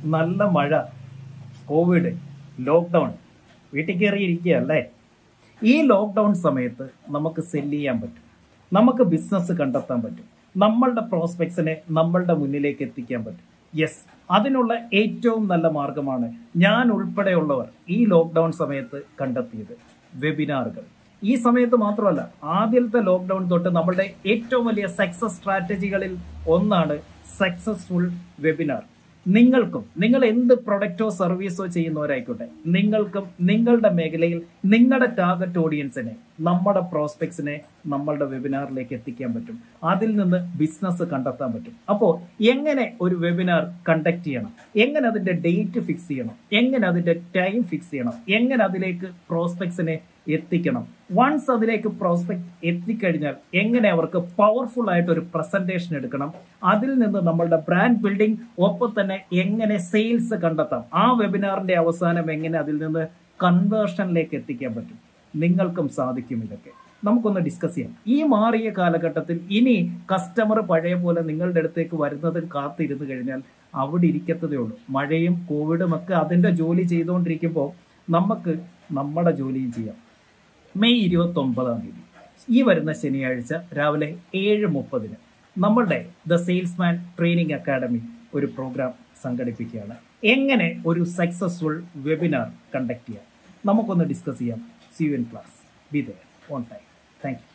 നല്ല മഴ Covid lockdown വീട്ടിൽ കയറി ഇരിക്കുകയല്ലേ ഈ ലോക്ക്ഡൗൺ സമയത്ത് നമുക്ക് സെല്ല് ചെയ്യാൻ പറ്റും നമുക്ക് ബിസിനസ് കണ്ടെത്താൻ പറ്റും നമ്മളുടെ പ്രോസ്പെക്ട്സിനെ നമ്മളുടെ മുന്നിലേക്ക് എത്തിക്കാൻ പറ്റും യെസ് അതിനുള്ള ഏറ്റവും നല്ല മാർഗമാണ് ഞാൻ ഉൾപ്പെടെയുള്ളവർ ഈ ലോക്ക്ഡൗൺ സമയത്ത് കണ്ടെത്തിയത് വെബിനാറുകൾ ഈ സമയത്ത് മാത്രമല്ല ആദ്യത്തെ ലോക്ക്ഡൗൺ തൊട്ട് നമ്മളുടെ ഏറ്റവും വലിയ സക്സസ് സ്ട്രാറ്റജികളിൽ ഒന്നാണ് സക്സസ്ഫുൾ വെബിനാർ നിങ്ങൾക്കും നിങ്ങൾ എന്ത് പ്രൊഡക്റ്റോ സർവീസോ ചെയ്യുന്നവരായിക്കോട്ടെ നിങ്ങൾക്കും നിങ്ങളുടെ മേഖലയിൽ നിങ്ങളുടെ ടാർഗറ്റ് ഓഡിയൻസിനെ നമ്മുടെ പ്രോസ്പെക്ട്സിനെ നമ്മളുടെ വെബിനാറിലേക്ക് എത്തിക്കാൻ പറ്റും അതിൽ നിന്ന് ബിസിനസ് കണ്ടെത്താൻ പറ്റും അപ്പോൾ എങ്ങനെ ഒരു വെബിനാർ കണ്ടക്ട് ചെയ്യണം എങ്ങനെ അതിന്റെ ഡേറ്റ് ഫിക്സ് ചെയ്യണം എങ്ങനെ അതിന്റെ ടൈം ഫിക്സ് ചെയ്യണം എങ്ങനെ അതിലേക്ക് പ്രോസ്പെക്ട്സിനെ എത്തിക്കണം വൺസ് അതിലേക്ക് പ്രോസ്പെക്ട് എത്തിക്കഴിഞ്ഞാൽ എങ്ങനെ അവർക്ക് പവർഫുൾ ആയിട്ട് ഒരു പ്രസന്റേഷൻ എടുക്കണം അതിൽ നിന്ന് നമ്മളുടെ ബ്രാൻഡ് ബിൽഡിംഗ് ഒപ്പം തന്നെ എങ്ങനെ സെയിൽസ് കണ്ടെത്താം ആ വെബിനാറിന്റെ അവസാനം എങ്ങനെ അതിൽ നിന്ന് കൺവേർഷനിലേക്ക് എത്തിക്കാൻ പറ്റും നിങ്ങൾക്കും സാധിക്കും ഇതൊക്കെ നമുക്കൊന്ന് ഡിസ്കസ് ചെയ്യാം ഈ മാറിയ കാലഘട്ടത്തിൽ ഇനി കസ്റ്റമർ പഴയ പോലെ നിങ്ങളുടെ അടുത്തേക്ക് വരുന്നതും കാത്തിരുന്നു കഴിഞ്ഞാൽ അവിടെ ഇരിക്കത്തതേ ഉള്ളൂ മഴയും കോവിഡും ഒക്കെ അതിന്റെ ജോലി ചെയ്തുകൊണ്ടിരിക്കുമ്പോൾ നമുക്ക് നമ്മുടെ ജോലിയും ചെയ്യാം മെയ് ഇരുപത്തി ഒമ്പതാം തീയതി ഈ വരുന്ന ശനിയാഴ്ച രാവിലെ ഏഴ് മുപ്പതിന് നമ്മളുടെ ദ സെയിൽസ്മാൻ ട്രെയിനിങ് അക്കാഡമി ഒരു പ്രോഗ്രാം സംഘടിപ്പിക്കുകയാണ് എങ്ങനെ ഒരു സക്സസ്ഫുൾ വെബിനാർ കണ്ടക്ട് ചെയ്യാം നമുക്കൊന്ന് ഡിസ്കസ് ചെയ്യാം see you in class be there on time thank U